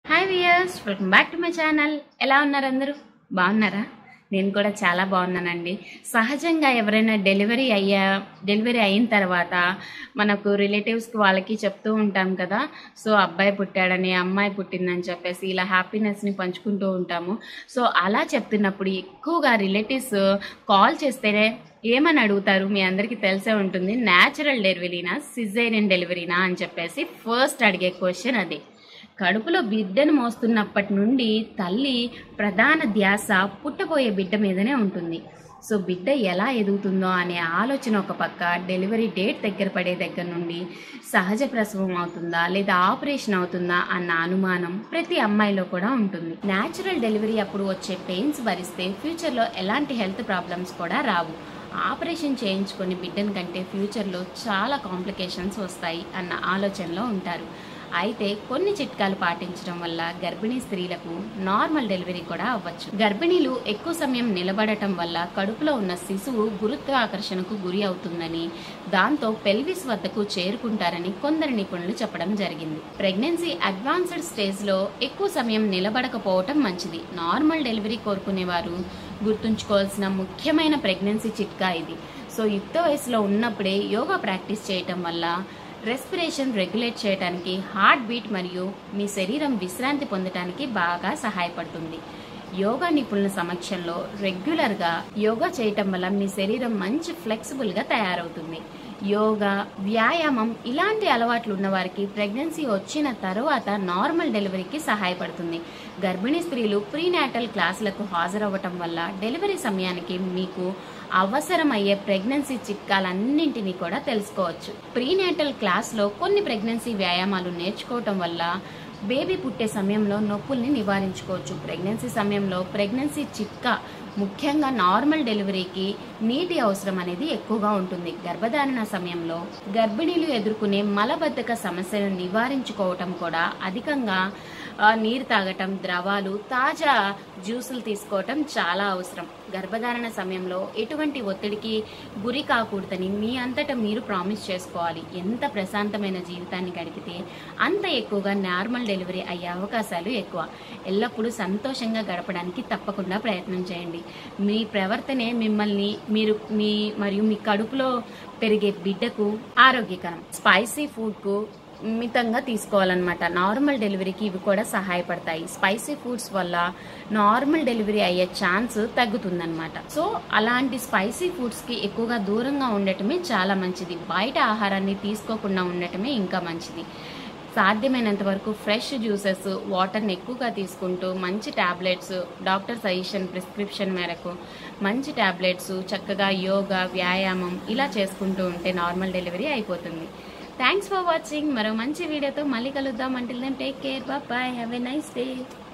hi viewers welcome back to my channel ఎలా ఉన్నారు అందరూ బాగున్నారా నేను కూడా చాలా బాగున్నానండి సహజంగా ఎవరైనా డెలివరీ అయ్యా డెలివరీ అయిన తర్వాత మనకు రిలేటివ్స్కి వాళ్ళకి చెప్తూ ఉంటాం కదా సో అబ్బాయి పుట్టాడని అమ్మాయి పుట్టిందని చెప్పేసి ఇలా హ్యాపీనెస్ని పంచుకుంటూ ఉంటాము సో అలా చెప్తున్నప్పుడు ఎక్కువగా రిలేటివ్స్ కాల్ చేస్తేనే ఏమని అడుగుతారు మీ అందరికీ తెలిసే ఉంటుంది న్యాచురల్ డెలివరీనా సిజేరియన్ డెలివరీనా అని చెప్పేసి ఫస్ట్ అడిగే క్వశ్చన్ అది కడుపులో బిడ్డను మోస్తున్నప్పటి నుండి తల్లి ప్రధాన ధ్యాస పుట్టబోయే బిడ్డ మీదనే ఉంటుంది సో బిడ్డ ఎలా ఎదుగుతుందో అనే ఆలోచన ఒక పక్క డెలివరీ డేట్ దగ్గర పడే దగ్గర నుండి సహజ ప్రసవం అవుతుందా లేదా ఆపరేషన్ అవుతుందా అన్న అనుమానం ప్రతి అమ్మాయిలో కూడా ఉంటుంది న్యాచురల్ డెలివరీ అప్పుడు వచ్చే పెయిన్స్ భరిస్తే ఫ్యూచర్లో ఎలాంటి హెల్త్ ప్రాబ్లమ్స్ కూడా రావు ఆపరేషన్ చేయించుకొని బిడ్డను కంటే ఫ్యూచర్లో చాలా కాంప్లికేషన్స్ వస్తాయి అన్న ఆలోచనలో ఉంటారు అయితే కొన్ని చిట్కాలు పాటించడం వల్ల గర్భిణీ స్త్రీలకు నార్మల్ డెలివరీ కూడా అవ్వచ్చు గర్భిణీలు ఎక్కువ సమయం నిలబడటం వల్ల కడుపులో ఉన్న శిశువు గురుత్వాకర్షణకు గురి అవుతుందని దాంతో పెల్విస్ వద్దకు చేరుకుంటారని కొందరు నిపుణులు చెప్పడం జరిగింది ప్రెగ్నెన్సీ అడ్వాన్స్డ్ స్టేజ్లో ఎక్కువ సమయం నిలబడకపోవటం మంచిది నార్మల్ డెలివరీ కోరుకునేవారు గుర్తుంచుకోవాల్సిన ముఖ్యమైన ప్రెగ్నెన్సీ చిట్కా ఇది సో యుక్త వయసులో ఉన్నప్పుడే యోగా ప్రాక్టీస్ చేయటం వల్ల రెస్పిరేషన్ రెగ్యులేట్ చేయడానికి హార్ట్ బీట్ మరియు మీ శరీరం విశ్రాంతి పొందడానికి బాగా సహాయపడుతుంది యోగా నిపుణుల సమక్షంలో రెగ్యులర్గా యోగా చేయటం వల్ల మీ శరీరం మంచి ఫ్లెక్సిబుల్గా తయారవుతుంది యోగా వ్యాయామం ఇలాంటి అలవాట్లు ఉన్న వారికి ప్రెగ్నెన్సీ వచ్చిన తర్వాత నార్మల్ డెలివరీకి సహాయపడుతుంది గర్భిణీ స్త్రీలు ప్రీనాటల్ క్లాసులకు హాజరవ్వటం వల్ల డెలివరీ సమయానికి మీకు అవసరమయ్యే ప్రెగ్నెన్సీ చిట్కాలన్నింటినీ కూడా తెలుసుకోవచ్చు ప్రీనేటల్ క్లాస్లో కొన్ని ప్రెగ్నెన్సీ వ్యాయామాలు నేర్చుకోవటం వల్ల బేబీ పుట్టే సమయంలో నొప్పుల్ని నివారించుకోవచ్చు ప్రెగ్నెన్సీ సమయంలో ప్రెగ్నెన్సీ చిట్కా ముఖ్యంగా నార్మల్ డెలివరీకి నీటి అవసరం అనేది ఎక్కువగా ఉంటుంది గర్భధారణ సమయంలో గర్భిణీలు ఎదుర్కొనే మలబద్ధక సమస్యను నివారించుకోవటం కూడా అధికంగా ఆ, నీరు తాగటం ద్రవాలు తాజా జ్యూసులు తీసుకోవటం చాలా అవసరం గర్భధారణ సమయంలో ఎటువంటి ఒత్తిడికి గురి కాకూడదని మీ అంతటా మీరు ప్రామిస్ చేసుకోవాలి ఎంత ప్రశాంతమైన జీవితాన్ని గడిపితే అంత ఎక్కువగా నార్మల్ డెలివరీ అయ్యే అవకాశాలు ఎక్కువ ఎల్లప్పుడూ సంతోషంగా గడపడానికి తప్పకుండా ప్రయత్నం చేయండి మీ ప్రవర్తనే మిమ్మల్ని మీరు మీ మరియు మీ కడుపులో పెరిగే బిడ్డకు ఆరోగ్యకరం స్పైసీ ఫుడ్కు మితంగా తీసుకోవాలన్నమాట నార్మల్ డెలివరీకి ఇవి కూడా సహాయపడతాయి స్పైసీ ఫుడ్స్ వల్ల నార్మల్ డెలివరీ అయ్యే ఛాన్స్ తగ్గుతుందన్నమాట సో అలాంటి స్పైసీ ఫుడ్స్కి ఎక్కువగా దూరంగా ఉండటమే చాలా మంచిది బయట ఆహారాన్ని తీసుకోకుండా ఉండటమే ఇంకా మంచిది సాధ్యమైనంత వరకు ఫ్రెష్ జ్యూసెస్ వాటర్ని ఎక్కువగా తీసుకుంటూ మంచి ట్యాబ్లెట్స్ డాక్టర్ సజెషన్ ప్రిస్క్రిప్షన్ మేరకు మంచి ట్యాబ్లెట్స్ చక్కగా యోగా వ్యాయామం ఇలా చేసుకుంటూ ఉంటే నార్మల్ డెలివరీ అయిపోతుంది థ్యాంక్స్ ఫర్ వాచింగ్ మరో మంచి వీడియోతో మళ్ళీ కలుద్దాం until then take care bye have a nice day